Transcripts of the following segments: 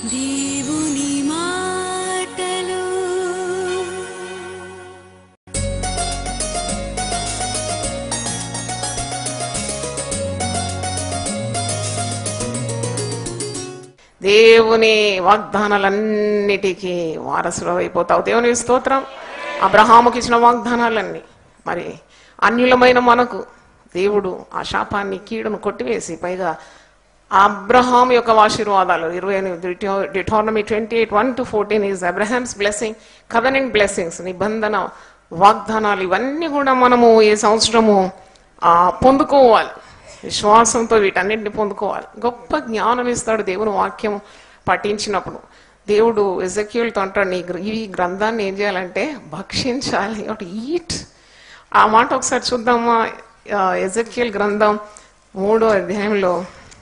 దేవుని మాటలు దేవుని వాగ్దానాలన్నిటికీ వారసులు అయిపోతావు దేవుని స్తోత్రం అబ్రహాముకి ఇచ్చిన వాగ్దానాలన్నీ మరి అన్యులమైన మనకు దేవుడు ఆ శాపాన్ని కీడును కొట్టివేసి పైగా అబ్రహాం యొక్క ఆశీర్వాదాలు ఇరవై Deuteronomy twenty eight one to fourteen is Abraham's blessing covenant blessings నిబంధన వాగ్దానాలు ఇవన్నీ కూడా మనము ఈ సంవత్సరము ఆ, పొందుకోవాలి విశ్వాసంతో వీటన్నిటిని పొందుకోవాలి గొప్ప జ్ఞానం ఇస్తాడు దేవుని వాక్యం పఠించినప్పుడు దేవుడు ఎజక్యూల్తో అంటాడు నీ గ్ర- ఈ గ్రంథాన్ని ఏం చేయాలంటే భక్షించాలి ఒకటి ఈట్ ఆ మాట ఒకసారి చూద్దామా ఎజక్యూల్ గ్రంథం మూడో అధ్యాయంలో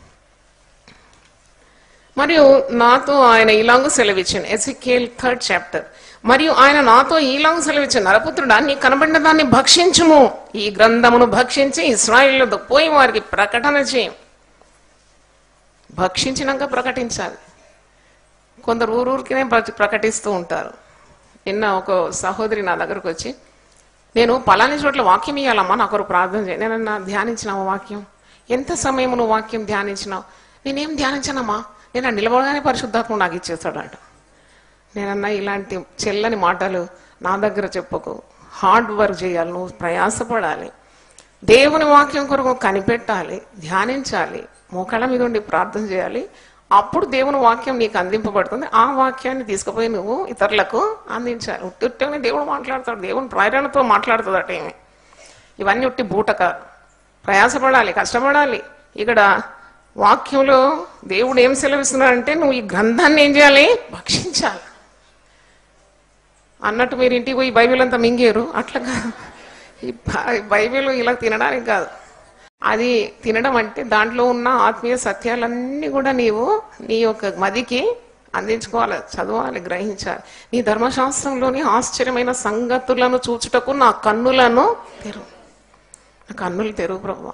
మరియు నాతో ఆయన ఇలాగూ సెలవిచ్చాను ఎసికేల్ థర్డ్ చాప్టర్ మరియు ఆయన నాతో ఈలాగూ సెలవిచ్చాను నరపుత్రుడా నీ కనబడిన దాన్ని భక్షించుము ఈ గ్రంథమును భక్షించి ఇస్రాయిల్ పోయి వారికి ప్రకటన చేయం భక్షించినాక ప్రకటించాలి కొందరు ఊరూరికినే ప్ర- ప్రకటిస్తూ ఉంటారు నిన్న ఒక సహోదరి నా దగ్గరకు వచ్చి నేను పలాని చోట్ల వాక్యం ఇవ్వాలమ్మా నాకు ఒకరు ప్రార్థన చేయ నేనన్నా ధ్యానించినావు వాక్యం ఎంత సమయం నువ్వు వాక్యం ధ్యానించినావు నేనేం ధ్యానించానమ్మా నేను ఆ నిలబడగానే పరిశుద్ధాత్మ నాకు ఇచ్చేస్తాడంట నేనన్నా ఇలాంటి చెల్లని మాటలు నా దగ్గర చెప్పకు హార్డ్ వర్క్ చేయాలి నువ్వు ప్రయాసపడాలి దేవుని వాక్యం కొరకు కనిపెట్టాలి ధ్యానించాలి మోకాళ్ళ మీద ఉండి ప్రార్థన చేయాలి అప్పుడు దేవుని వాక్యం నీకు అందింపబడుతుంది ఆ వాక్యాన్ని తీసుకుపోయి నువ్వు ఇతరులకు అందించాలి ఉట్టి ఉట్టిగానే దేవుడు మాట్లాడతాడు దేవుని ప్రేరణతో మాట్లాడుతుందట ఏమి ఇవన్నీ ఉట్టి బూటకాలు ప్రయాసపడాలి కష్టపడాలి ఇక్కడ వాక్యంలో దేవుడు ఏం సెలవిస్తున్నాడంటే నువ్వు ఈ గ్రంథాన్ని ఏం చేయాలి భక్షించాలి అన్నట్టు మీరు ఇంటికి పోయి బైబిల్ అంతా మింగేరు అట్లా కాదు ఈ బై- బైబిల్ ఇలా తినడానికి కాదు అది తినడం అంటే దాంట్లో ఉన్న ఆత్మీయ సత్యాలన్నీ కూడా నీవు నీ యొక్క మదికి అందించుకోవాలి చదవాలి గ్రహించాలి నీ ధర్మశాస్త్రంలోని ఆశ్చర్యమైన సంగతులను చూచుటకు నా కన్నులను తెరువు నా కన్నులు తెరువు ప్రభు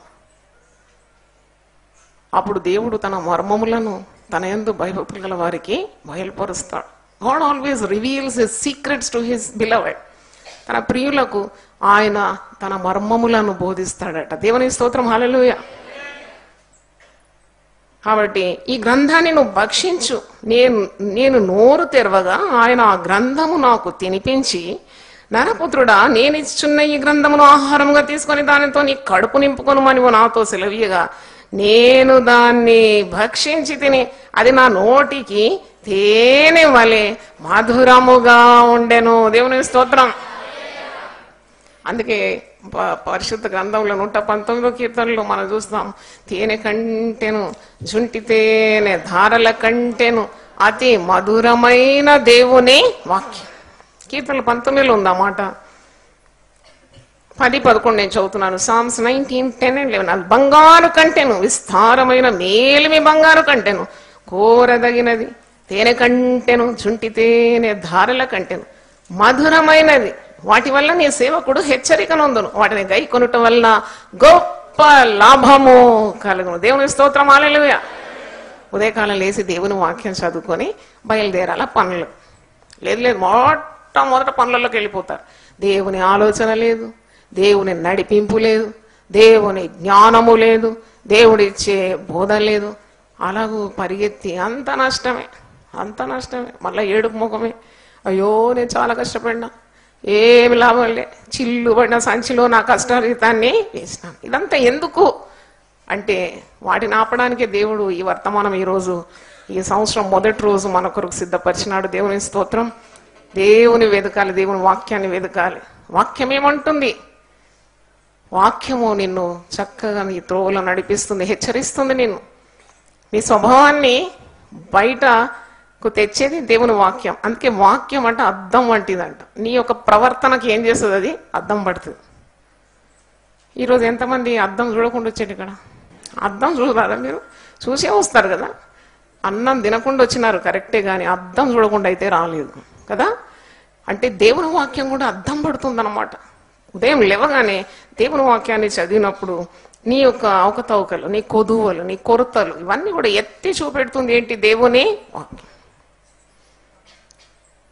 అప్పుడు దేవుడు తన మర్మములను తన యందు భయభక్తులు గల వారికి బయలుపరుస్తాడు God always reveals his secrets to his beloved తన ప్రియులకు ఆయన తన మర్మములను బోధిస్తాడట దేవుని స్తోత్రం హల్లెలూయ కాబట్టి ఈ గ్రంథాన్ని నువ్వు భక్షించు నేను నేను నోరు తెరవగా ఆయన ఆ గ్రంథము నాకు తినిపించి నరపుత్రుడా నేను ఇచ్చున్న ఈ గ్రంథమును ఆహారముగా తీసుకొని దానితో నీ కడుపు నింపుకొనుమని నాతో సెలవీయగా నేను దాన్ని భక్షించి తిని అది నా నోటికి తేనె వలె మధురముగా ఉండెను దేవుని స్తోత్రం అందుకే ప- పరిశుద్ధ గ్రంథంలో నూట పంతొమ్మిదో కీర్తనలో మనం చూస్తాం తేనె కంటెను జుంటి తేనె ధారల కంటెను అతి మధురమైన దేవుని వాక్యం కీర్తనలు పంతొమ్మిదిలో ఉంది ఆ మాట పది పదకొండు నేను చదువుతున్నాను Psalms nineteen ten and eleven అది బంగారు కంటెను విస్తారమైన మేలిమి బంగారు కంటెను కోరదగినది తేనె కంటెను చుంటి తేనె ధారల కంటెను మధురమైనది వాటి వల్ల నీ సేవకుడు హెచ్చరిక నొందును వాటిని గై కొనుట వలన గొప్ప లాభము కలుగును దేవుని స్తోత్రం హల్లెలూయా ఉదయకాలం లేచి దేవుని వాక్యం చదువుకొని బయలుదేరాల పనులు లేదు లేదు మొట్టమొదట పనులలోకి వెళ్ళిపోతారు దేవుని ఆలోచన లేదు దేవుని నడిపింపు లేదు దేవుని జ్ఞానము లేదు దేవుడిచ్చే బోధ లేదు అలాగూ పరిగెత్తి అంత నష్టమే అంత నష్టమే మళ్ళీ ఏడుపు ముఖమే అయ్యో నేను చాలా కష్టపడినా ఏమి లాభం లే చిల్లు పడిన సంచిలో నా కష్టారీతాన్ని వేసినాను ఇదంతా ఎందుకు అంటే వాటిని ఆపడానికే దేవుడు ఈ వర్తమానం ఈరోజు ఈ సంవత్సరం మొదటి రోజు మన కొరకు సిద్ధపరిచినాడు దేవుని స్తోత్రం దేవుని వెదకాలి దేవుని వాక్యాన్ని వెదకాలి వాక్యం ఏమంటుంది వాక్యము నిన్ను చక్కగా నీ త్రోవలో నడిపిస్తుంది హెచ్చరిస్తుంది నిన్ను నీ స్వభావాన్ని బయటకు తెచ్చేది దేవుని వాక్యం అందుకే వాక్యం అంటే అద్దం వంటిదంట నీ యొక్క ప్రవర్తనకి ఏం చేస్తుంది అది అద్దం పడుతుంది ఈరోజు ఎంతమంది అద్దం చూడకుండా వచ్చాడు ఇక్కడ అద్దం చూడరాదా మీరు చూసే వస్తారు కదా అన్నం తినకుండా వచ్చినారు కరెక్టే కానీ అద్దం చూడకుండా అయితే రాలేదు కదా అంటే దేవుని వాక్యం కూడా అద్దం పడుతుందన్నమాట ఉదయం లేవగానే దేవుని వాక్యాన్ని చదివినప్పుడు నీ యొక్క అవకతవకలు నీ కొదువలు నీ కొరతలు ఇవన్నీ కూడా ఎత్తి చూపెడుతుంది ఏంటి దేవుని వాక్యం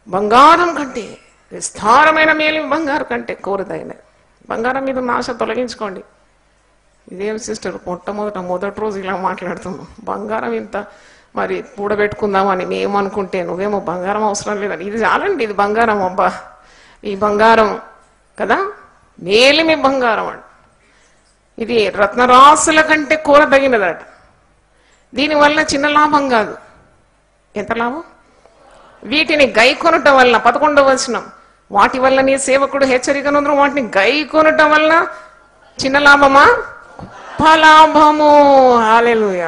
బంగారం కంటే విస్తారమైన మేలు బంగారం కంటే కోరదైనది బంగారం మీద ఉన్న ఆశ తొలగించుకోండి ఇదేం సిస్టర్ మొట్టమొదట మొదటి రోజు ఇలా మాట్లాడుతున్నాం బంగారం ఇంత మరి కూడబెట్టుకుందామని మేము అనుకుంటే నువ్వేమో బంగారం అవసరం లేదని ఇది చాలండి ఇది బంగారం అబ్బా ఈ బంగారం కదా మేలిమి బంగారం అండి ఇది రత్నరాసుల కంటే కూరదగినదట దీనివల్ల చిన్న లాభం కాదు ఎంత లాభం వీటిని గై కొనుట వలన పదకొండవ వచనం వాటి వల్ల నీ సేవకుడు హెచ్చరికనందరూ వాటిని గై కొనుట వలన చిన్న లాభమా గొప్ప లాభము హాలెలూయా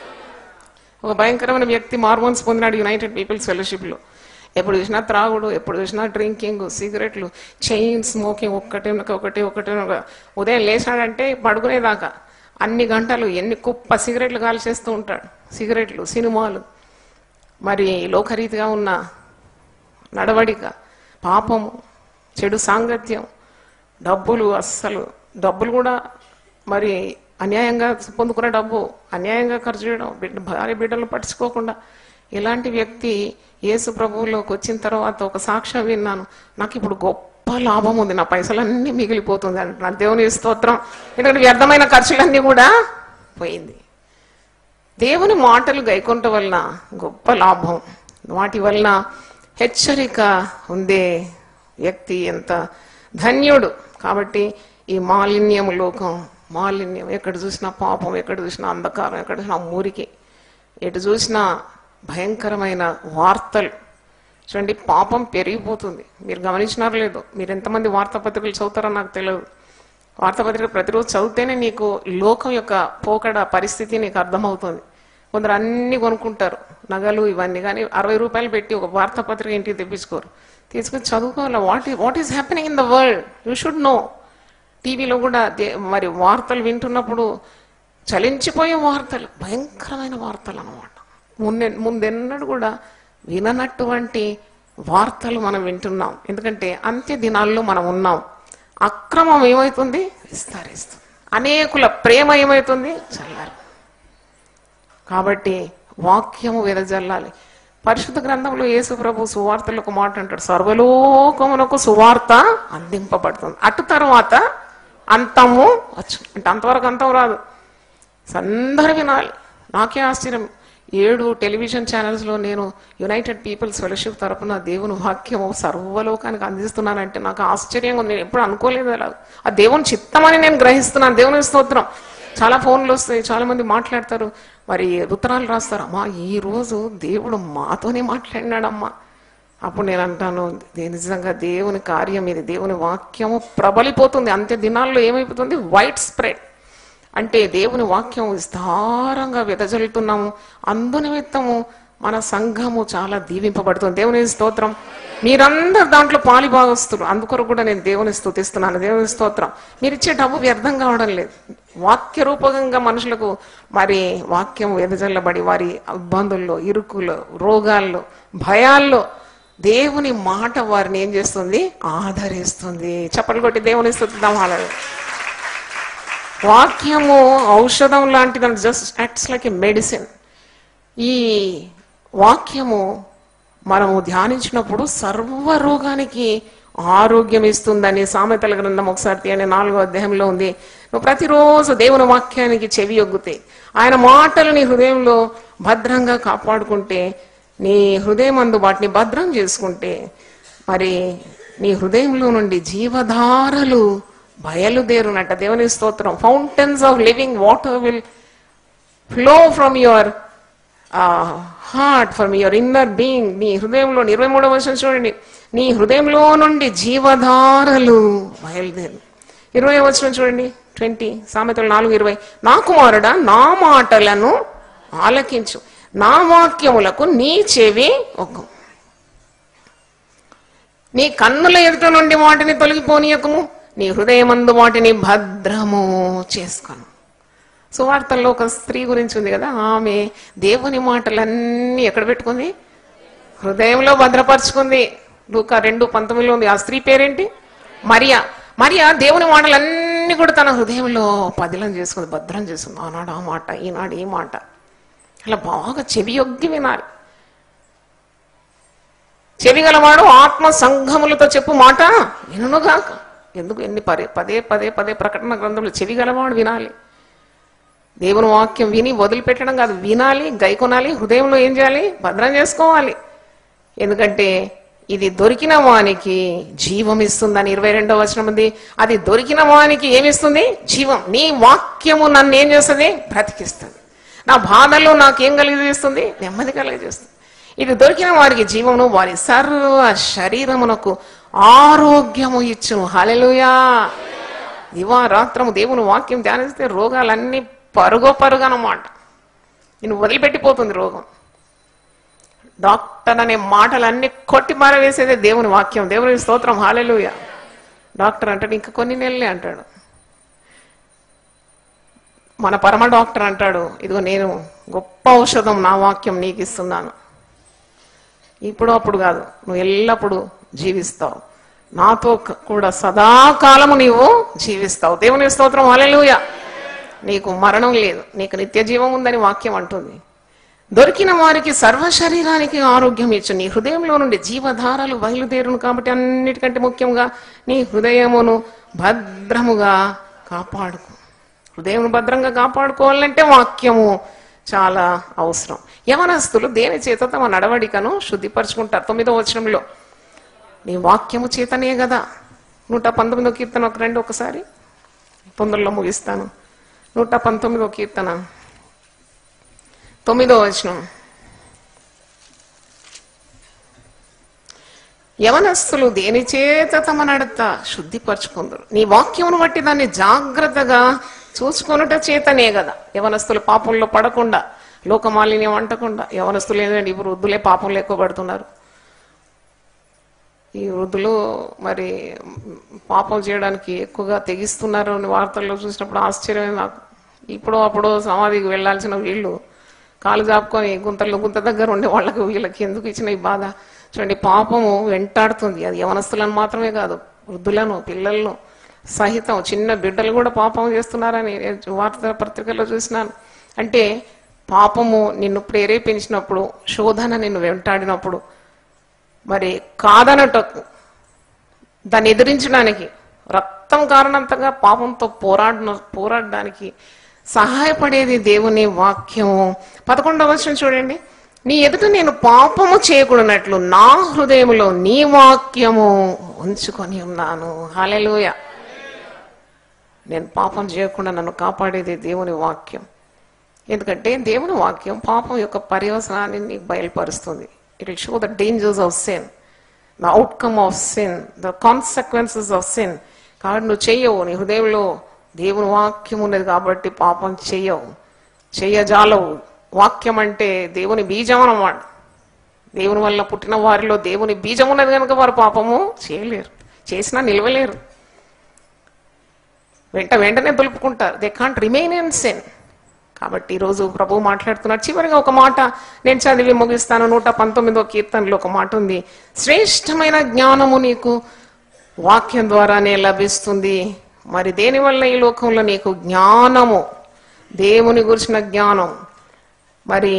ఒక భయంకరమైన వ్యక్తి మార్మోన్స్ పొందినాడు యునైటెడ్ పీపుల్స్ ఫెలోషిప్ లో ఎప్పుడు చూసినా త్రాగుడు ఎప్పుడు చూసినా డ్రింకింగ్ సిగరెట్లు చైన్ స్మోకింగ్ ఒక్కటే వెనక ఒకటి ఒకటి వెనక. ఉదయం లేచినాడంటే పడుకునేదాకా అన్ని గంటలు ఎన్ని కుప్ప సిగరెట్లు కాల్చేస్తూ ఉంటాడు సిగరెట్లు సినిమాలు మరి లోకరీతిగా ఉన్న నడవడిక పాపము చెడు సాంగత్యం డబ్బులు అస్సలు డబ్బులు కూడా మరి అన్యాయంగా పొందుకున్న డబ్బు అన్యాయంగా ఖర్చు చేయడం బిడ్డ భార్య బిడ్డలు పట్టించుకోకుండా ఇలాంటి వ్యక్తి యేసు ప్రభువులోకి వచ్చిన తర్వాత ఒక సాక్ష్యం విన్నాను నాకు ఇప్పుడు గొప్ప లాభం ఉంది నా పైసలన్నీ మిగిలిపోతుంది అంటున్నాను దేవుని స్తోత్రం ఎందుకంటే వ్యర్థమైన ఖర్చులన్నీ కూడా పోయింది దేవుని మాటలు గైకొంట వలన గొప్ప లాభం వాటి వలన హెచ్చరిక ఉందే వ్యక్తి ఎంత ధన్యుడు కాబట్టి ఈ మాలిన్యము లోకం మాలిన్యం ఎక్కడ చూసినా పాపం ఎక్కడ చూసినా అంధకారం ఎక్కడ చూసినా మురికి ఎటు చూసినా భయంకరమైన వార్తలు చూడండి పాపం పెరిగిపోతుంది మీరు గమనించినారో లేదో మీరు ఎంతమంది వార్తాపత్రికలు చదువుతారో నాకు తెలియదు వార్తాపత్రిక ప్రతిరోజు చదివితేనే నీకు ఈ లోకం యొక్క పోకడ పరిస్థితి నీకు అర్థమవుతుంది కొందరు అన్ని కొనుక్కుంటారు నగలు ఇవన్నీ కానీ అరవై రూపాయలు పెట్టి ఒక వార్తాపత్రిక ఇంటికి తెప్పించుకోరు తీసుకొని చదువుకోవాలి what what is happening in the world you should know టీవీలో కూడా దే- మరి వార్తలు వింటున్నప్పుడు చలించిపోయే వార్తలు భయంకరమైన వార్తలు అన్నమాట ముందె ముందెన్నడు కూడా విననటువంటి వార్తలు మనం వింటున్నాం ఎందుకంటే అంత్య దినాల్లో మనం ఉన్నాం అక్రమం ఏమవుతుంది విస్తరిస్తుంది అనేకుల ప్రేమ ఏమవుతుంది చల్లారు కాబట్టి వాక్యము వెదజల్లాలి పరిశుద్ధ గ్రంథంలో యేసు ప్రభు సువార్తలకు ఒక మాట అంటాడు సర్వలోకమునకు సువార్త అందింపబడుతుంది అటు తర్వాత అంతము వచ్చు అంటే అంతవరకు అంతం రాదు అందరూ వినాలి నాకే ఆశ్చర్యం ఏడు టెలివిజన్ ఛానల్స్ లో నేను యునైటెడ్ పీపుల్స్ ఫెలోషిప్ తరపున దేవుని వాక్యము సర్వలోకానికి అందిస్తున్నానంటే నాకు ఆశ్చర్యంగా ఉంది నేను ఎప్పుడు అనుకోలేదు అలా ఆ దేవుని చిత్తమని నేను గ్రహిస్తున్నాను దేవుని స్తోత్రం చాలా ఫోన్లు వస్తాయి చాలా మంది మాట్లాడతారు మరి ఉత్తరాలు రాస్తారు అమ్మా ఈ రోజు దేవుడు మాతోనే మాట్లాడినాడమ్మా అప్పుడు నేను అంటాను "ఇది నిజంగా దేవుని కార్యం ఇది దేవుని వాక్యము ప్రబలిపోతుంది అంత్య దినాల్లో ఏమైపోతుంది వైట్ స్ప్రెడ్ అంటే దేవుని వాక్యం విస్తారంగా వెదజల్లుతున్నాము అందు నిమిత్తము మన సంఘము చాలా దీవింపబడుతుంది దేవుని స్తోత్రం మీరందరు దాంట్లో పాలి భాగస్తులు అందుకొరకు కూడా నేను దేవుని స్తుతిస్తున్నాను దేవుని స్తోత్రం మీరు ఇచ్చే డబ్బు వ్యర్థం కావడం లేదు వాక్య రూపకంగా మనుషులకు మరి వాక్యం వెదజల్లబడి వారి ఇబ్బందుల్లో ఇరుకులో రోగాల్లో భయాల్లో దేవుని మాట వారిని ఏం చేస్తుంది ఆదరిస్తుంది చప్పలు కొట్టి దేవుని స్తుతిద్దాం అలాగే వాక్యము ఔషధం లాంటిది just acts like a medicine ఈ వాక్యము మనము ధ్యానించినప్పుడు సర్వ రోగానికి ఆరోగ్యం ఇస్తుందని సామెతల గ్రంథం ఒకసారి తీయండి నాలుగో అధ్యాయంలో ఉంది నువ్వు ప్రతిరోజు దేవుని వాక్యానికి చెవి ఒగ్గుతే ఆయన మాటలు నీ హృదయంలో భద్రంగా కాపాడుకుంటే నీ హృదయం అందు వాటిని భద్రం చేసుకుంటే మరి నీ హృదయంలో నుండి జీవధారలు బయలుదేరునట దేవుని స్తోత్రం fountains of living water will flow from your heart from your inner being నీ హృదయంలో ఇరవై మూడవ వర్షం చూడండి నీ హృదయంలో నుండి జీవధారలు బయలుదేరు ఇరవై వచ్చిన చూడండి ట్వంటీ సామెతలు నాలుగు ఇరవై నా కుమారుడా నా మాటలను ఆలకించు నా వాక్యములకు నీ చెవి ఒగ్గు నీ కన్నుల ఎదుట నుండి వాటిని తొలగిపోనీయకము నీ హృదయమందు వాటిని భద్రము చేసుకొను సువార్తల్లో ఒక స్త్రీ గురించి ఉంది కదా ఆమె దేవుని మాటలన్నీ ఎక్కడ పెట్టుకుంది హృదయంలో భద్రపరుచుకుంది లూకా రెండు పంతొమ్మిదిలో ఉంది ఆ స్త్రీ పేరేంటి మరియా మరియా దేవుని మాటలన్నీ కూడా తన హృదయంలో పదిలం చేసుకుంది భద్రం చేసుకుంది ఆనాడు ఆ మాట ఈనాడు ఈ మాట అలా బాగా చెవి యొగ్గి వినాలి చెవి గలవాడు ఆత్మ సంఘములతో చెప్పు మాట వినుగాక ఎందుకు ఎన్ని పదే పదే పదే పదే ప్రకటన గ్రంథంలో చెవి గలవాడు వినాలి దేవుని వాక్యం విని వదిలిపెట్టడం కాదు వినాలి గైకొనాలి హృదయంలో ఏం చేయాలి భద్రం చేసుకోవాలి ఎందుకంటే ఇది దొరికిన వానికి జీవం ఇస్తుందని ఇరవై రెండవ వచనం ఉంది అది దొరికిన వానికి ఏమిస్తుంది జీవం నీ వాక్యము నన్ను ఏం చేస్తుంది బ్రతికిస్తుంది నా బాధల్లో నాకేం కలిగజేస్తుంది నెమ్మది కలిగజేస్తుంది ఇది దొరికిన వారికి జీవమును వారి సర్వ శరీరమునకు ఆరోగ్యము ఇచ్చును హలెలుయా దివారాత్రము దేవుని వాక్యం ధ్యానిస్తే రోగాలన్నీ పరుగో పరుగనమాట నేను వదిలిపెట్టిపోతుంది రోగం డాక్టర్ అనే మాటలన్నీ కొట్టి మారవేసేదే దేవుని వాక్యం దేవుని స్తోత్రం హాలెలుయ డాక్టర్ అంటాడు ఇంకా కొన్ని నెలలే అంటాడు మన పరమ డాక్టర్ అంటాడు ఇదిగో నేను గొప్ప ఔషధం నా వాక్యం నీకు ఇస్తున్నాను ఇప్పుడు అప్పుడు కాదు నువ్వు ఎల్లప్పుడూ జీవిస్తావు నాతో క- కూడా సదాకాలము నీవు జీవిస్తావు దేవుని స్తోత్రం హాలెలుయ నీకు మరణం లేదు నీకు నిత్య జీవం ఉందని వాక్యం అంటుంది దొరికిన వారికి సర్వ శరీరానికి ఆరోగ్యం ఇచ్చు నీ హృదయంలో నుండి జీవధారలు బయలుదేరును కాబట్టి అన్నిటికంటే ముఖ్యంగా నీ హృదయమును భద్రముగా కాపాడుకో హృదయం భద్రంగా కాపాడుకోవాలంటే వాక్యము చాలా అవసరం యవనస్తులు దేని చేత తమ నడవడికను శుద్ధిపరచుకుంటారు తొమ్మిదో వచనంలో నీ వాక్యము చేతనే కదా నూట పంతొమ్మిదో కీర్తన ఒక రెండు ఒకసారి తొందరలో ముగిస్తాను నూట పంతొమ్మిదో కీర్తన తొమ్మిదో వచనం యవనస్తులు దేని చేత తమ నడత శుద్ధిపరచుకుందరు నీ వాక్యమును బట్టి దాన్ని జాగ్రత్తగా చూసుకొనుట చేతనే కదా యవనస్తులు పాపంలో పడకుండా లోకమాలిన్యం అంటకుండా యవనస్తులు ఏంటంటే ఇప్పుడు వృద్ధులే పాపంలో ఎక్కువ పడుతున్నారు ఈ వృద్ధులు మరి పాపం చేయడానికి ఎక్కువగా తెగిస్తున్నారు అని వార్తల్లో చూసినప్పుడు ఆశ్చర్యమే నాకు ఇప్పుడు అప్పుడు సమాధికి వెళ్ళాల్సిన వీళ్ళు కాలు చాపుకొని గుంతల్లో గుంత దగ్గర ఉండే వాళ్ళకి వీళ్ళకి ఎందుకు ఇచ్చిన ఈ బాధ చూడండి పాపము వెంటాడుతుంది అది యవనస్తులను మాత్రమే కాదు వృద్ధులను పిల్లలను సహితం చిన్న బిడ్డలు కూడా పాపం చేస్తున్నారని నేను వార్తా పత్రికల్లో చూసినాను అంటే పాపము నిన్ను ప్రేరేపించినప్పుడు శోధన నిన్ను వెంటాడినప్పుడు మరి కాదనటకు దాన్ని ఎదిరించడానికి రక్తం కారణంతగా పాపంతో పోరాడిన పోరాడడానికి సహాయపడేది దేవుని వాక్యము పదకొండవ వచనం చూడండి నీ ఎదుట నేను పాపము చేయకూడనట్లు నా హృదయములో నీ వాక్యము ఉంచుకొని ఉన్నాను హాలెలూయ నేను పాపం చేయకుండా నన్ను కాపాడేది దేవుని వాక్యం ఎందుకంటే దేవుని వాక్యం పాపం యొక్క పర్యవసనాన్ని నీకు బయలుపరుస్తుంది it will show the dangers of sin the outcome of sin the consequences of sin కాబట్టి నువ్వు చెయ్యవు నీ హృదయంలో దేవుని వాక్యం ఉన్నది కాబట్టి పాపం చెయ్యవు చెయ్యజాలవు వాక్యం అంటే దేవుని బీజం అన్నమాట దేవుని వల్ల పుట్టిన వారిలో దేవుని బీజం ఉన్నది కనుక వారు పాపము చేయలేరు చేసినా నిలవలేరు వెంట వెంటనే దులుపుకుంటారు they can't remain in sin కాబట్టి ఈరోజు ప్రభు మాట్లాడుతున్నాడు చివరిగా ఒక మాట నేను చదివి ముగిస్తాను నూట పంతొమ్మిదో కీర్తనలో ఒక మాట ఉంది శ్రేష్టమైన జ్ఞానము నీకు వాక్యం ద్వారానే లభిస్తుంది మరి దేనివల్ల ఈ లోకంలో నీకు జ్ఞానము దేవుని గురించిన జ్ఞానం మరి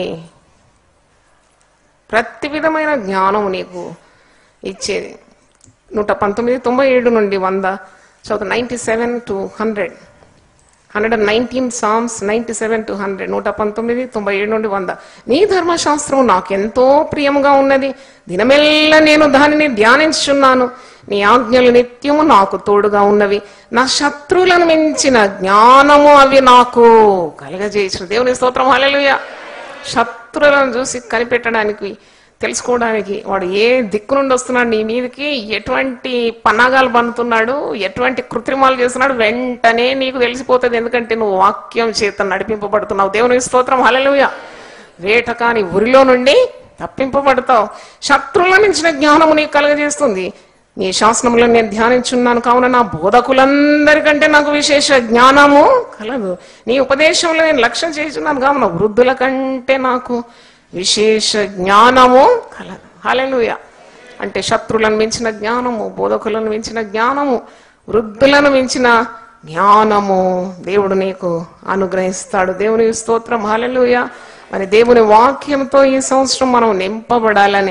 ప్రతి విధమైన జ్ఞానము నీకు ఇచ్చేది నూట పంతొమ్మిది తొంభై ఏడు నుండి వంద చదువు ninety seven to hundred hundred and nineteen Psalms ninety seven to hundred నూట పంతొమ్మిది తొంభై ఏడు నుండి వంద నీ ధర్మశాస్త్రం నాకెంతో ప్రియముగా ఉన్నది దినమెల్ల నేను దానిని ధ్యానించుచున్నాను నీ ఆజ్ఞలు నిత్యము నాకు తోడుగా ఉన్నవి నా శత్రువులను మించిన జ్ఞానము అవి నాకు కలగజేసిన దేవుని స్తోత్రం హల్లెలూయా శత్రువులను చూసి కనిపెట్టడానికి తెలుసుకోవడానికి వాడు ఏ దిక్కు నుండి వస్తున్నాడు నీ మీదకి ఎటువంటి పన్నాగాలు పన్నుతున్నాడు ఎటువంటి కృత్రిమాలు చేస్తున్నాడు వెంటనే నీకు తెలిసిపోతుంది ఎందుకంటే నువ్వు వాక్యం చేత నడిపింపబడుతున్నావు దేవుని స్తోత్రం హల్లెలూయా వేట కాని ఉరిలో నుండి తప్పింపబడతావు శత్రువుల మించిన జ్ఞానము నీకు కలగజేస్తుంది నీ శాసనములను నేను ధ్యానించున్నాను కావున నా బోధకులందరికంటే నాకు విశేష జ్ఞానము కలదు నీ ఉపదేశంలో నేను లక్ష్యం చేస్తున్నాను కావున వృద్ధుల కంటే నాకు విశేష జ్ఞానము కలదు హల్లెలూయా అంటే శత్రువులను మించిన జ్ఞానము బోధకులను మించిన జ్ఞానము వృద్ధులను మించిన జ్ఞానము దేవుడు నీకు అనుగ్రహిస్తాడు దేవుని స్తోత్రం హల్లెలూయా మరి దేవుని వాక్యంతో ఈ సంవత్సరం మనం నింపబడాలని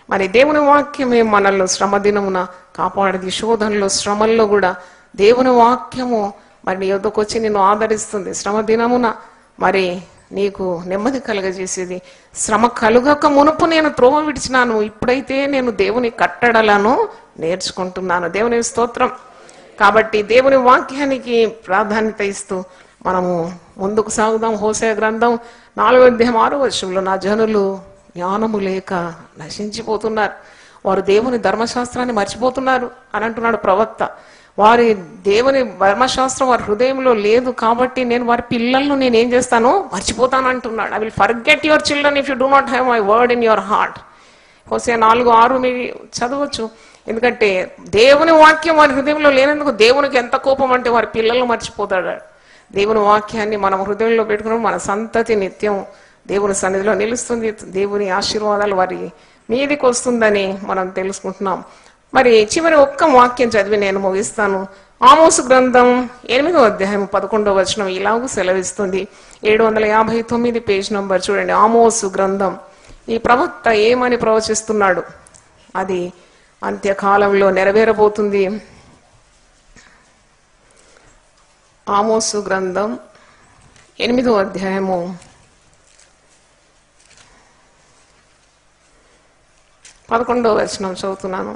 మరి దేవుని వాక్యమే మనల్ని శ్రమ దినమున కాపాడేది శోధనలో శ్రమల్లో కూడా దేవుని వాక్యము మరి నీ యొద్దకు వచ్చి నిన్ను ఆదరిస్తుంది శ్రమ దినమున మరి నీకు నెమ్మది కలుగజేసేది శ్రమ కలుగక మునుపు నేను త్రోవ విడిచినాను ఇప్పుడైతే నేను దేవుని కట్టడలను నేర్చుకుంటున్నాను దేవుని స్తోత్రం కాబట్టి దేవుని వాక్యానికి ప్రాధాన్యత ఇస్తూ మనము ముందుకు సాగుదాం హోసే గ్రంథం నాలుగో అధ్యాయం ఆరో వర్షంలో నా జనులు జ్ఞానము లేక నశించిపోతున్నారు వారు దేవుని ధర్మశాస్త్రాన్ని మర్చిపోతున్నారు అని అంటున్నాడు ప్రవక్త వారి దేవుని ధర్మశాస్త్రం వారి హృదయంలో లేదు కాబట్టి నేను వారి పిల్లలను నేను ఏం చేస్తాను మర్చిపోతాను అంటున్నాడు I will forget your children if you do not have my word in your heart Hosea నాలుగు ఆరు మీరు చదవచ్చు ఎందుకంటే దేవుని వాక్యం వారి హృదయంలో లేనందుకు దేవునికి ఎంత కోపం అంటే వారి పిల్లలు మర్చిపోతాడు దేవుని వాక్యాన్ని మనం హృదయంలో పెట్టుకుని మన సంతతి నిత్యం దేవుని సన్నిధిలో నిలుస్తుంది దేవుని ఆశీర్వాదాలు వారి మీదికి వస్తుందని మనం తెలుసుకుంటున్నాం మరి చివరి ఒక్క వాక్యం చదివి నేను ముగిస్తాను ఆమోసు గ్రంథం ఎనిమిదో అధ్యాయం పదకొండవ వచనం ఇలాగూ సెలవిస్తుంది ఏడు వందల యాభై తొమ్మిది పేజ్ నంబర్ చూడండి ఆమోసు గ్రంథం ఈ ప్రవక్త ఏమని ప్రవచిస్తున్నాడు అది అంత్యకాలంలో నెరవేరబోతుంది ఆమోసు గ్రంథం ఎనిమిదో అధ్యాయము పదకొండవ వచనం చదువుతున్నాను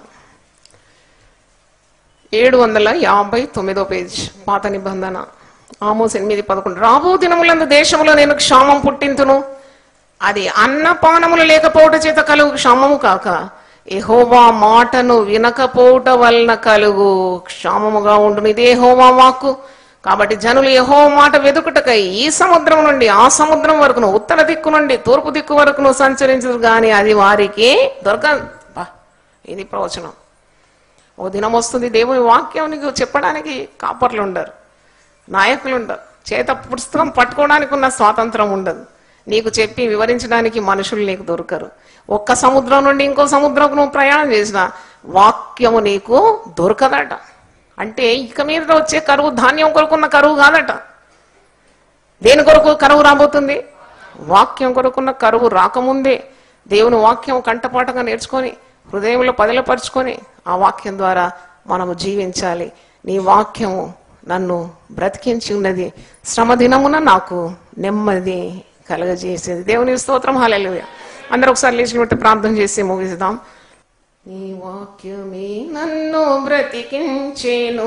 ఏడు వందల యాభై తొమ్మిదో పేజ్ పాత నిబంధన ఆమోస్ ఎనిమిది పదకొండు రాబో దినములందు దేశంలో నేను క్షామం పుట్టింతును అది అన్నపానములు లేకపోవట చేత కలుగు క్షామము కాక ఎహోవా మాటను వినకపోవట వలన కలుగు క్షామముగా ఉండును ఇదే హోవా వాక్కు కాబట్టి జనులు యహో మాట వెదుకుటకై ఈ సముద్రం నుండి ఆ సముద్రం వరకును ఉత్తర దిక్కు నుండి తూర్పు దిక్కు వరకును సంచరించదు గాని అది వారికి దొరక బా, ఇది ప్రవచనం ఓ దినం వస్తుంది దేవుని వాక్యం నీకు చెప్పడానికి కాపర్లు ఉండరు నాయకులు ఉండరు చేత పుస్తకం పట్టుకోవడానికి ఉన్న స్వాతంత్రం ఉండదు నీకు చెప్పి వివరించడానికి మనుషులు నీకు దొరకరు ఒక్క సముద్రం నుండి ఇంకో సముద్రం నువ్వు ప్రయాణం చేసిన వాక్యము నీకు దొరకదట అంటే ఇక మీద వచ్చే కరువు ధాన్యం కొరకున్న కరువు కాదట దేని కొరకు కరువు రాబోతుంది వాక్యం కొరకున్న కరువు రాకముందే దేవుని వాక్యం కంటపాటగా నేర్చుకొని హృదయంలో పదిలపరుచుకొని ఆ వాక్యం ద్వారా మనము జీవించాలి నీ వాక్యము నన్ను బ్రతికించి ఉన్నది శ్రమ దినమున నాకు నెమ్మది కలగజేసేది దేవుని స్తోత్రం హాలెలుయ అందరూ ఒకసారి లేచి పెట్టి ప్రార్థన చేసి ముగిద్దాం నీ వాక్యమే నన్ను బ్రతికించేను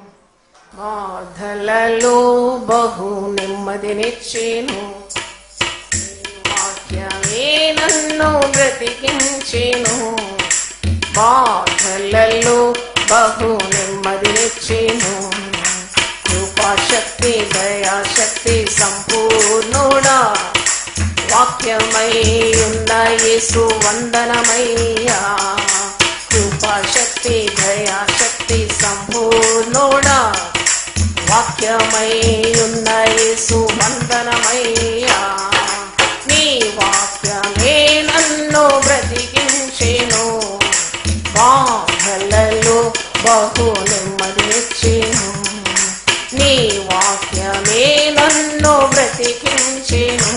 బాధలలో బహు నెమ్మదినిచ్చేను వాక్యమే నన్ను బ్రతికించేను బాధలలో బహు నెమ్మదినిచ్చేను కృపాశక్తి దయాశక్తి సంపూర్ణుడా వాక్యమై ఉన్న యేసు వందనమయ్యా కృపాశక్తి దయాశక్తి సంపూర్ణుడా వాక్యమై ఉన్న యేసు వందనమయ్యా నీ వాక్యమే నన్ను బ్రతికించేను బాధలలో బహు నెమ్మదిచ్చేను నీ వాక్యమే నన్ను బ్రతికించేను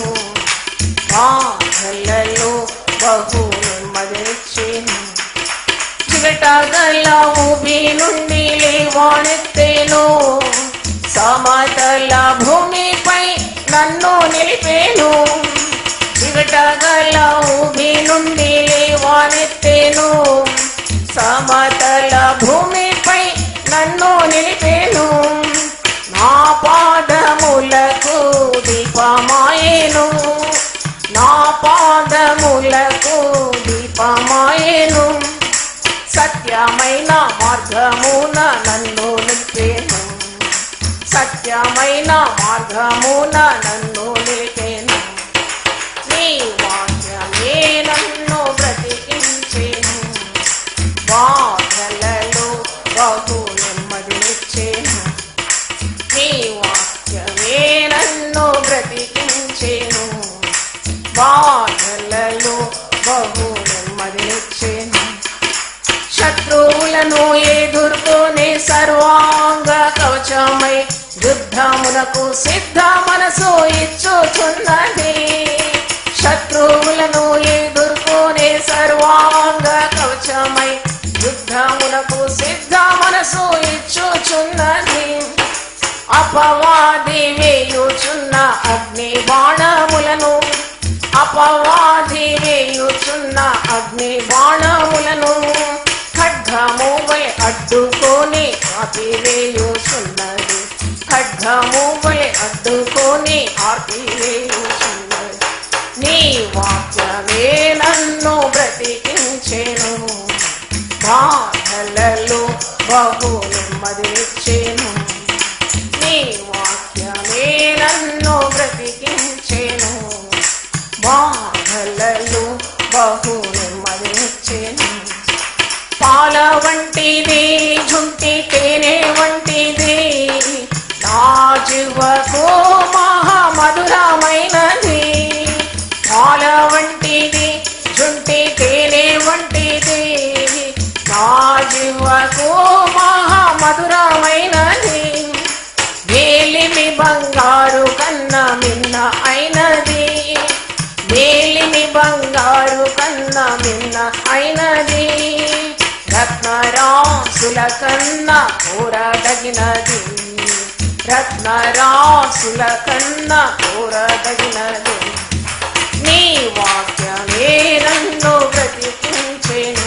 బాధలలో బహు నెమ్మదిచ్చేను చివటగల ఊబి నుండి లేవానెత్తేను సమతల భూమిపై నన్ను నిలిపేను చివటగల ఊబి నుండి లేవానెత్తేను సమతల భూమిపై నన్ను నిలిపేను నా పాదములకు దీపమాయేను నా పాదములకు దీపమాయేను సత్యమైన మార్గమున నన్ను నిలిపేను సత్యమైన మార్గమున నన్ను నిలిపేను నీ వాక్యమే నన్ను బ్రతికించేను బాధలలో బహు నెమ్మదినిచ్చేను నీ వాక్యమే నన్ను బ్రతికించేను బాధలలో బహు నెమ్మదినిచ్చేను శత్రువులను ఎదుర్కొనే సర్వాంగ కవచమై యుద్ధమునకు సిద్ధ మనసు ఇచ్చుచున్నది శత్రువులను ఎదుర్కొనే సర్వాంగ అపవాది వేయుచున్న అగ్ని బాణములను అపవాది వేయుచున్న అగ్ని బాణములను ఖడ్గమువై అడ్డుకొని ఆపివేయుచున్నది ఖడ్గమువై అడ్డుకొని ఆపివేయుచున్నది నీ వాక్యమే నన్ను బ్రతికించెను బాధలలో బహు నెమ్మదిచ్చేను నీ వాక్యమే నన్ను బ్రతికించెను బాధలలో బహు నెమ్మదిచ్చేను పాల వంటిది జుంటి తేనె వంటిది నా జీవకు మహామధురమైనది పాల వంటిది జుంటి తేనె వంటిది నా జీవకు మహామధురమైనది వేలిమి బంగారు కన్న మిన్న అయినది వేలిమి బంగారు కన్న మిన్న అయినది రత్నరాసుల కన్న కూరదగినది రత్నరాసుల కన్న కూరదగినది నీ వాక్యమే నన్ను బ్రతికించెను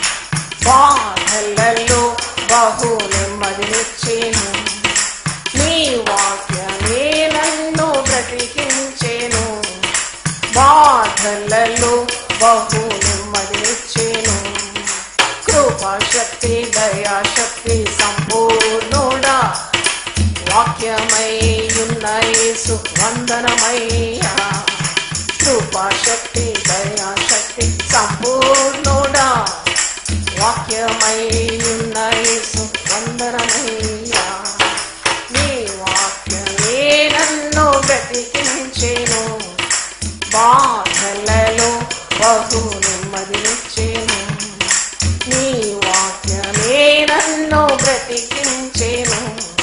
బాధలలో బహు నెమ్మదినిచ్చేను నీ వాక్యమే నన్ను బ్రతికించెను బాధలలో బహు నెమ్మదినిచ్చేను కృపాశక్తి దయాశక్తి సంపూర్ణుడా వాక్యమై ఉన్న యేసు వందనమయ్యా కృపాశక్తి దయాశక్తి సంపూర్ణుడా వాక్యమై ఉన్న యేసు వందనమయ్యా నీ వాక్యమే నన్ను బ్రతికించెను బాధలలో బహు నెమ్మదినిచ్చేను నీ వాక్యమే నన్ను బ్రతికించెను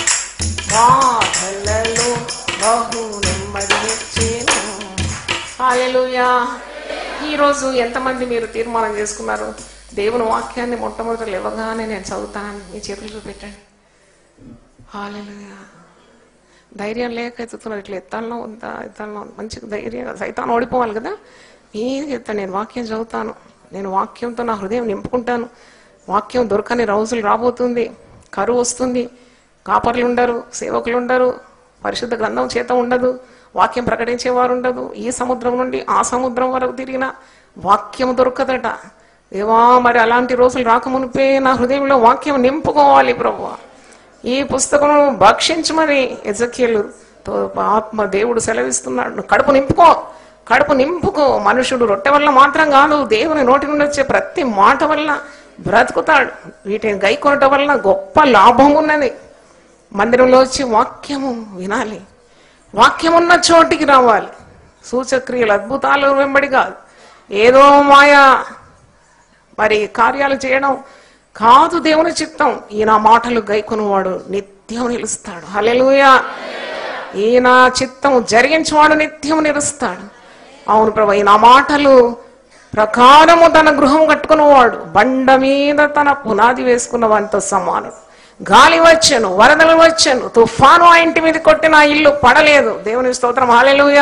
బాధలలో బహు నెమ్మదినిచ్చేను హాలెలూయా ఈరోజు ఎంతమంది మీరు తీర్మానం చేసుకున్నారు దేవుని వాక్యాన్ని మొట్టమొదట లేవగానే నేను చదువుతానని మీ చేతులు చూపెట్టండి హాలెలూయా ధైర్యం లేక ఎత్తుతున్నారు ఇట్లా ఎత్తాలను వద్దా ఎత్తాలను మంచి ధైర్యం సైతాన్ని ఓడిపోవాలి కదా ఏం చెప్తాను నేను వాక్యం చదువుతాను నేను వాక్యంతో నా హృదయం నింపుకుంటాను వాక్యం దొరకని రోజులు రాబోతుంది కరువు వస్తుంది కాపర్లు ఉండరు సేవకులు ఉండరు పరిశుద్ధ గ్రంథం చేత ఉండదు వాక్యం ప్రకటించేవారు ఉండదు ఈ సముద్రం నుండి ఆ సముద్రం వరకు తిరిగిన వాక్యం దొరకదట దేవా మరి అలాంటి రోజులు రాకమునిపే నా హృదయంలో వాక్యం నింపుకోవాలి ప్రభువా ఈ పుస్తకం భక్షించమని ఎజకీలు ఆత్మ దేవుడు సెలవిస్తున్నాడు నువ్వు కడుపు నింపుకో కడుపు నింపుకో మనుషుడు రొట్టె వల్ల మాత్రం కాదు దేవుని నోటి నుండి వచ్చే ప్రతి మాట వల్ల బ్రతుకుతాడు వీటిని గైకొనటం వలన గొప్ప లాభం ఉన్నది మందిరంలో వచ్చి వాక్యము వినాలి వాక్యం ఉన్న చోటికి రావాలి సూచక్రియలు అద్భుతాలు వెంబడి కాదు ఏదో మాయా మరి కార్యాలు చేయడం కాదు దేవుని చిత్తం ఈయన మాటలు గైకొనువాడు నిత్యం నిలుస్తాడు హల్లెలూయా ఈయన చిత్తం జరిగించేవాడు నిత్యం నిలుస్తాడు అవును ప్రభు ఈయన మాటలు ప్రకారము తన గృహం కట్టుకున్నవాడు బండ మీద తన పునాది వేసుకున్న వానితో సమానం గాలి వచ్చాను వరదలు వచ్చాను తుఫాను ఆ ఇంటి మీద కొట్టిన ఆ ఇల్లు పడలేదు దేవుని స్తోత్రం హాలెలూయా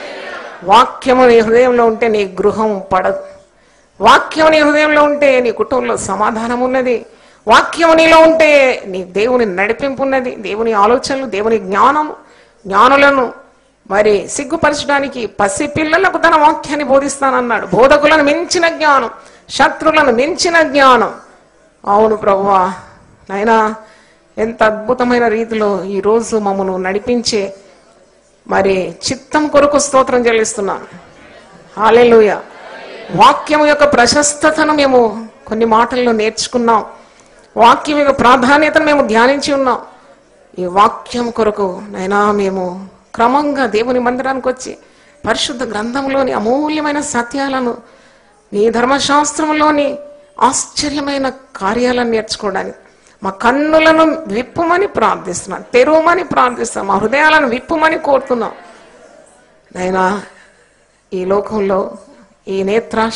వాక్యము నీ హృదయంలో ఉంటే నీ గృహం పడదు వాక్యం నీ హృదయంలో ఉంటే నీ కుటుంబంలో సమాధానం ఉన్నది వాక్యం నీలో ఉంటే నీ దేవుని నడిపింపు ఉన్నది దేవుని ఆలోచనలు దేవుని జ్ఞానము జ్ఞానులను మరి సిగ్గుపరచడానికి పసి పిల్లలకు తన వాక్యాన్ని బోధిస్తానన్నాడు బోధకులను మించిన జ్ఞానం శత్రులను మించిన జ్ఞానం అవును ప్రభువా నాయనా ఎంత అద్భుతమైన రీతిలో ఈ రోజు మమ్మను నడిపించే మరి చిత్తం కొరకు స్తోత్రం చెల్లిస్తున్నాను హాలెలూయ వాక్యం యొక్క ప్రశస్తతను మేము కొన్ని మాటల్లో నేర్చుకున్నాం వాక్యం యొక్క ప్రాధాన్యతను మేము ధ్యానించి ఉన్నాం ఈ వాక్యం కొరకు నైనా మేము క్రమంగా దేవుని మందిరానికి వచ్చి పరిశుద్ధ గ్రంథంలోని అమూల్యమైన సత్యాలను నీ ధర్మశాస్త్రంలోని ఆశ్చర్యమైన కార్యాలను నేర్చుకోవడానికి మా కన్నులను విప్పుమని ప్రార్థిస్తున్నాను తెరువమని ప్రార్థిస్తున్నాం మా హృదయాలను విప్పుమని కోరుతున్నాం నైనా ఈ లోకంలో ఈ నేత్రాశ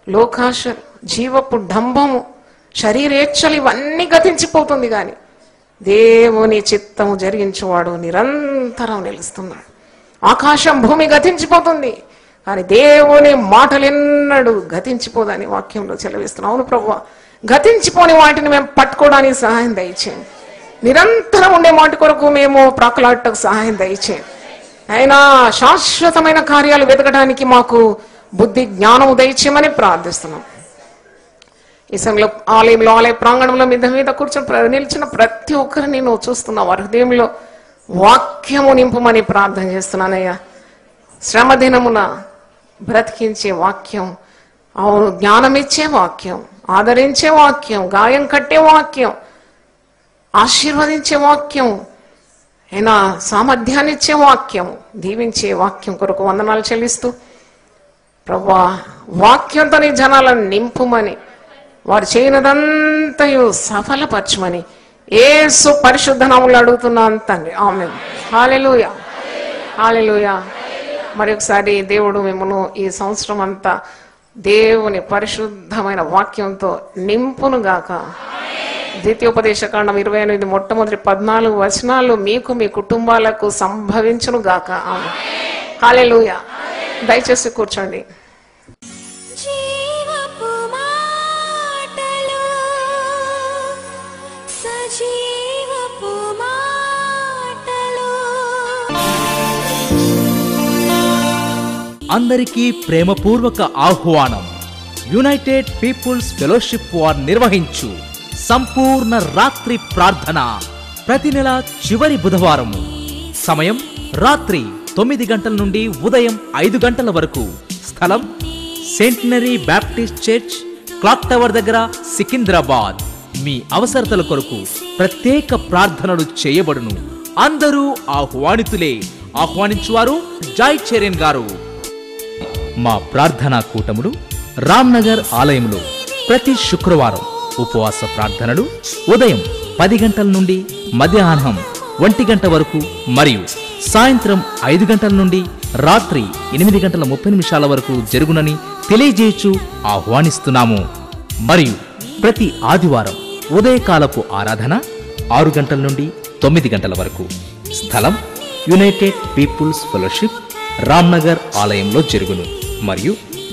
లోకాశ జీవపు డంబము శరీరేచ్ఛలు ఇవన్నీ గతించిపోతుంది కానీ దేవుని చిత్తము జరిగించేవాడు నిరంతరం నిలుస్తున్నాడు ఆకాశం భూమి గతించిపోతుంది కానీ దేవుని మాటలు ఎన్నడూ గతించిపోదని వాక్యంలో చెలవిస్తున్నాం అవును ప్రభు గతించిపోని వాటిని మేము పట్టుకోవడానికి సహాయం దయచేయండి నిరంతరం ఉండే వాటి కొరకు మేము ప్రాకులాటకు సహాయం దయచేయండి అయినా శాశ్వతమైన కార్యాలు వెతకడానికి మాకు బుద్ధి జ్ఞానము దయచేయమని ప్రార్థిస్తున్నాం ఈ సమయంలో ఆలయంలో ఆలయ ప్రాంగణంలో మీద మీద కూర్చొని ప్ర- నిలిచిన ప్రతి ఒక్కరిని నువ్వు చూస్తున్నావు వారి హృదయంలో వాక్యము నింపమని ప్రార్థన చేస్తున్నానయ్యా శ్రమ దినమున బ్రతికించే వాక్యం అవును జ్ఞానమిచ్చే వాక్యం ఆదరించే వాక్యం గాయం కట్టే వాక్యం ఆశీర్వదించే వాక్యం అయినా సామర్థ్యాన్ని ఇచ్చే వాక్యం దీవించే వాక్యం కొరకు వందనాలు చెల్లిస్తూ ప్రభా వాక్యంతో నీ జనాలను నింపుమని వారు చేయనదంతయు సఫలపరచమని ఏసు పరిశుద్ధ నాములు అడుగుతున్నాను తండ్రి ఆమె హాలెలుయా హాలెలుయా మరి ఒకసారి దేవుడు మిమ్మల్ని ఈ సంవత్సరం అంతా దేవుని పరిశుద్ధమైన వాక్యంతో నింపును గాక ద్వితీయోపదేశ కాండం ఇరవై ఎనిమిది మొట్టమొదటి పద్నాలుగు వచనాలు మీకు మీ కుటుంబాలకు సంభవించును గాక ఆమె హాలెలుయా దయచేసి కూర్చోండి జీవపు మాటలు సజీవపు మాటలు అందరికీ ప్రేమపూర్వక ఆహ్వానం యునైటెడ్ పీపుల్స్ ఫెలోషిప్ వార్ నిర్వహించు సంపూర్ణ రాత్రి ప్రార్థన ప్రతి నెల చివరి బుధవారం సమయం రాత్రి తొమ్మిది గంటల నుండి ఉదయం ఐదు గంటల వరకు స్థలం Centenary Baptist Church clock tower దగ్గర సికింద్రాబాద్ మీ అవసరతల కొరకు ప్రత్యేక ప్రార్థనలు చేయబడును అందరూ ఆహ్వానితులే ఆహ్వానించువారు జాయ్ చెరియన్ గారు మా ప్రార్థనా కూటములు రామ్నగర్ ఆలయంలో ప్రతి శుక్రవారం ఉపవాస ప్రార్థనలు ఉదయం పది గంటల నుండి మధ్యాహ్నం ఒంటి గంట వరకు మరియు సాయంత్రం ఐదు గంటల నుండి రాత్రి ఎనిమిది గంటల ముప్పై నిమిషాల వరకు జరుగునని తెలియజేయచ్చు ఆహ్వానిస్తున్నాము మరియు ప్రతి ఆదివారం ఉదయకాలపు ఆరాధన ఆరు గంటల నుండి తొమ్మిది గంటల వరకు స్థలం యునైటెడ్ పీపుల్స్ ఫెలోషిప్ రామ్నగర్ ఆలయంలో జరుగును మరియు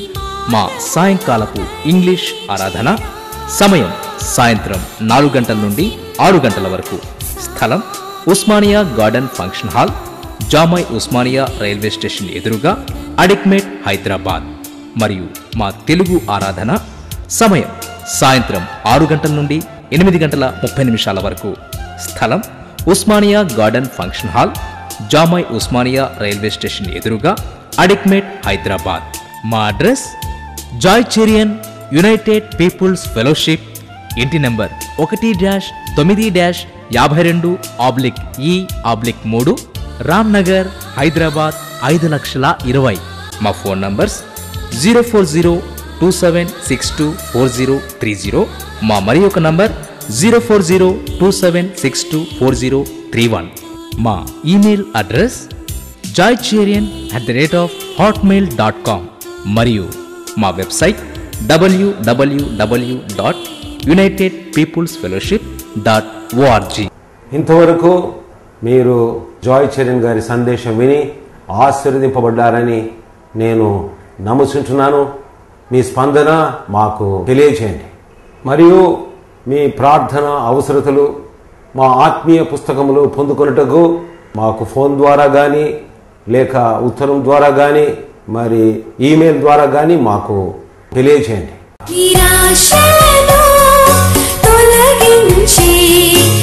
మా సాయంకాలపు ఇంగ్లీష్ ఆరాధన సమయం సాయంత్రం నాలుగు గంటల నుండి ఆరు గంటల వరకు స్థలం Osmania garden function hall Jamai Osmania railway station ఎదురుగా అడిక్మేట్ హైదరాబాద్ మరియు మా తెలుగు ఆరాధన సమయం సాయంత్రం ఆరు గంటల నుండి ఎనిమిది గంటల ముప్పై నిమిషాల వరకు స్థలం Osmania garden function hall Jamai Osmania railway station ఎదురుగా అడిక్మేట్ హైదరాబాద్ మా address Joy Cherian United peoples Fellowship ఇంటి నంబర్ ఒకటి డాష్ తొమ్మిది డాష్ యాభై రెండు ఆబ్లిక్ ఈ ఆబ్లిక్ మూడు రామ్ నగర్ హైదరాబాద్ ఐదు లక్షల ఇరవై మా phone numbers zero four zero two seven six two four zero three zero మా మరి ఒక number zero four zero two seven six two four zero three one మా email address Joy Cherian at the rate of hotmail dot com మరియు మా website WWW dot united peoples fellowship dot ORG ఇంతవరకు మీరు Joy Charan గారి సందేశం విని ఆశీర్వదింపబడ్డారని నేను నమ్ముచుంటున్నాను మీ స్పందన మాకు తెలియచేయండి మరియు మీ ప్రార్థన అవసరతలు మా ఆత్మీయ పుస్తకములు పొందుకొనుటకు మాకు ఫోన్ ద్వారా కానీ లేక ఉత్తరం ద్వారా కానీ మరి ఈమెయిల్ ద్వారా కానీ మాకు తెలియచేయండి నిరాశను తొలగించి